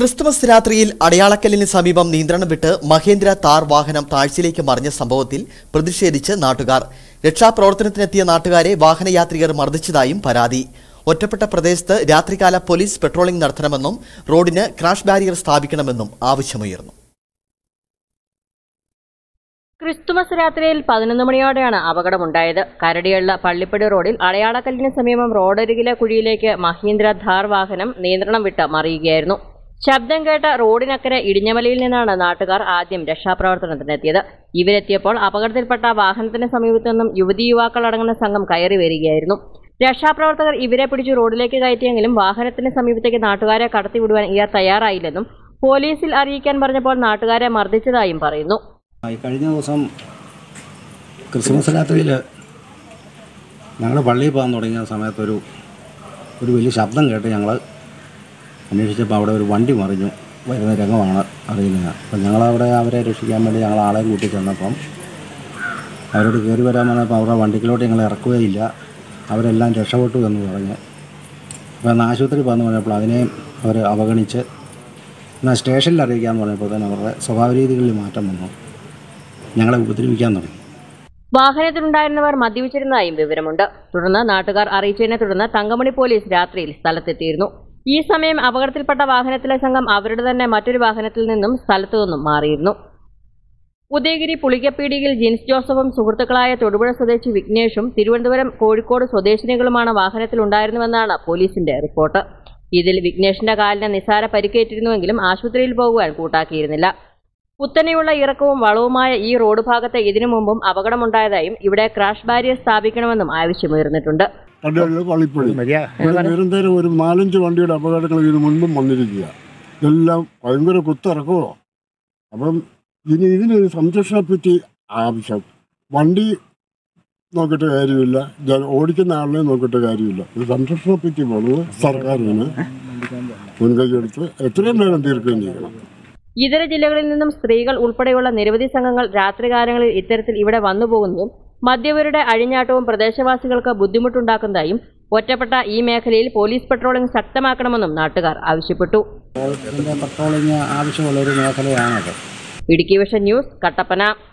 Christmas രാത്രിയിൽ അടയാളക്കല്ലിന് സമീപം നിയന്ത്രണം വിട്ട് മഹേന്ദ്ര താർ വാഹനം താഴ്ചയിലേക്ക് മറിഞ്ഞ സംഭവത്തിൽ പ്രതിഷേധിച്ച് നാട്ടുകാർ രക്ഷാപ്രവർത്തനത്തിനെത്തിയ നാട്ടുകാരെ വാഹനയാത്രികർ മർദ്ദിച്ചതായും പരാതി ഒറ്റപ്പെട്ട പ്രദേശത്ത് രാത്രികാല പോലീസ് പെട്രോളിംഗ് നടത്തണമെന്നും റോഡിന് ക്രാഷ് ബാരിയർ സ്ഥാപിക്കണമെന്നും ആവശ്യമുയർന്നു ക്രിസ്തുമസ് രാത്രിയിൽ പതിനൊന്ന് മണിയോടെയാണ് അപകടമുണ്ടായത് കരടിയുള്ള പള്ളിപ്പടി റോഡിൽ അടയാളക്കല്ലിന് സമീപം റോഡരികിലെ കുഴിയിലേക്ക് മഹീന്ദ്ര ധാർ വാഹനം നിയന്ത്രണം വിട്ട് മറിയുകയായിരുന്നു ശബ്ദം കേട്ട റോഡിനക്കരെ ഇടിഞ്ഞമലയിൽ നിന്നാണ് നാട്ടുകാർ ആദ്യം രക്ഷാപ്രവർത്തനത്തിനെത്തിയത് ഇവരെത്തിയപ്പോൾ അപകടത്തിൽപ്പെട്ട വാഹനത്തിന് സമീപത്തു നിന്നും യുവതി യുവാക്കൾ അടങ്ങുന്ന സംഘം കയറി വരികയായിരുന്നു രക്ഷാപ്രവർത്തകർ ഇവരെ പിടിച്ച് റോഡിലേക്ക് കയറ്റിയെങ്കിലും വാഹനത്തിന് സമീപത്തേക്ക് നാട്ടുകാരെ കടത്തിവിടുവാൻ ഇയാൾ തയ്യാറായില്ലെന്നും പോലീസിൽ അറിയിക്കാൻ പറഞ്ഞപ്പോൾ നാട്ടുകാരെ മർദ്ദിച്ചതായും പറയുന്നു ഈ കഴിഞ്ഞ ദിവസം ക്രിസ്മസ് രാത്രിയിൽ ഞങ്ങൾ പള്ളിയിൽ പോകാൻ തുടങ്ങിയ സമയത്തൊരു ഒരു വലിയ ശബ്ദം കേട്ട് ഞങ്ങൾ അന്വേഷിച്ചപ്പോൾ അവിടെ ഒരു വണ്ടി മറിഞ്ഞു വരുന്ന രംഗമാണ് അറിയുന്നത് അപ്പം ഞങ്ങളവിടെ അവരെ രക്ഷിക്കാൻ വേണ്ടി ഞങ്ങൾ ആളെ കൂട്ടി ചെന്നപ്പം അവരോട് കയറി വരാൻ പറഞ്ഞപ്പോൾ അവരുടെ വണ്ടിക്കിലോട്ട് ഞങ്ങൾ ഇറക്കുകയില്ല അവരെല്ലാം രക്ഷപ്പെട്ടു എന്ന് പറഞ്ഞ് അപ്പോൾ അന്ന് ആശുപത്രി പോകാന്ന് പറഞ്ഞപ്പോൾ അതിനെയും അവർ അവഗണിച്ച് എന്നാൽ സ്റ്റേഷനിൽ അറിയിക്കാമെന്ന് പറഞ്ഞപ്പോൾ തന്നെ അവരുടെ സ്വഭാവ രീതികളിൽ മാറ്റം വന്നു ഞങ്ങളെ ഉപദ്രവിക്കാൻ തുടങ്ങി വാഹനത്തിലുണ്ടായിരുന്നവർ മദ്യപിച്ചിരുന്നതായും വിവരമുണ്ട് തുടർന്ന് നാട്ടുകാർ അറിയിച്ചതിനെ തുടർന്ന് തങ്കമണി പോലീസ് രാത്രിയിൽ സ്ഥലത്തെത്തിയിരുന്നു ഈ സമയം അപകടത്തിൽപ്പെട്ട വാഹനത്തിലെ സംഘം അവരുടെ തന്നെ മറ്റൊരു വാഹനത്തിൽ നിന്നും സ്ഥലത്തു നിന്നും മാറിയിരുന്നു ഉദയഗിരി പുളിക്കപ്പീടിയിൽ ജിൻസ് ജോസഫും സുഹൃത്തുക്കളായ തൊടുപുഴ സ്വദേശി വിഘ്നേഷും തിരുവനന്തപുരം കോഴിക്കോട് സ്വദേശിനികളുമാണ് വാഹനത്തിലുണ്ടായിരുന്നുവെന്നാണ് പോലീസിന്റെ റിപ്പോർട്ട് ഇതിൽ വിഘ്നേഷിന്റെ കാലിന് നിസാര പരിക്കേറ്റിരുന്നുവെങ്കിലും ആശുപത്രിയിൽ പോകുവാൻ കൂട്ടാക്കിയിരുന്നില്ല കുത്തനെയുള്ള ഇറക്കവും വളവുമായ ഈ റോഡ് ഭാഗത്ത് ഇതിനു മുമ്പും അപകടമുണ്ടായതായും ഇവിടെ ക്രാഷ് ബാരിയർ സ്ഥാപിക്കണമെന്നും ആവശ്യമുയർന്നിട്ടുണ്ട് കടകളിൽ പള്ളിപ്പടി ഇവിടെ നിരന്തരം ഒരു നാലഞ്ച് വണ്ടിയുടെ അപകടങ്ങൾ ഇതിനു മുൻപും വന്നിരിക്കുക ഇതെല്ലാം ഭയങ്കര കുത്തിറക്കുമോ അപ്പം ഇനി ഇതിനൊരു സംരക്ഷണപ്പറ്റി ആവശ്യം വണ്ടി നോക്കിയിട്ട് കാര്യമില്ല ജന- ഓടിക്കുന്ന ആളിനെ നോക്കിയിട്ട് കാര്യമില്ല ഒരു സംരക്ഷണപ്പറ്റി വേണം സർക്കാരിന് മുൻകൈയെടുത്ത് എത്രയും വേഗം തീർക്കുകയും ചെയ്യണം ഇതര ജില്ലകളിൽ നിന്നും സ്ത്രീകൾ ഉൾപ്പെടെയുള്ള നിരവധി സംഘങ്ങൾ രാത്രികാലങ്ങളിൽ ഇത്തരത്തിൽ ഇവിടെ വന്നുപോകുന്നതും മദ്യപരുടെ അഴിഞ്ഞാട്ടവും പ്രദേശവാസികൾക്ക് ബുദ്ധിമുട്ടുണ്ടാക്കുന്നതായും ഒറ്റപ്പെട്ട ഈ മേഖലയിൽ പോലീസ് പെട്രോളിംഗ് ശക്തമാക്കണമെന്നും നാട്ടുകാർ ആവശ്യപ്പെട്ടു ഇതിൻ്റെ പെട്രോളിങ് ആവശ്യമുള്ള ഒരു മേഖലയാണത് ഇടുക്കി വിഷൻ ന്യൂസ് കട്ടപ്പന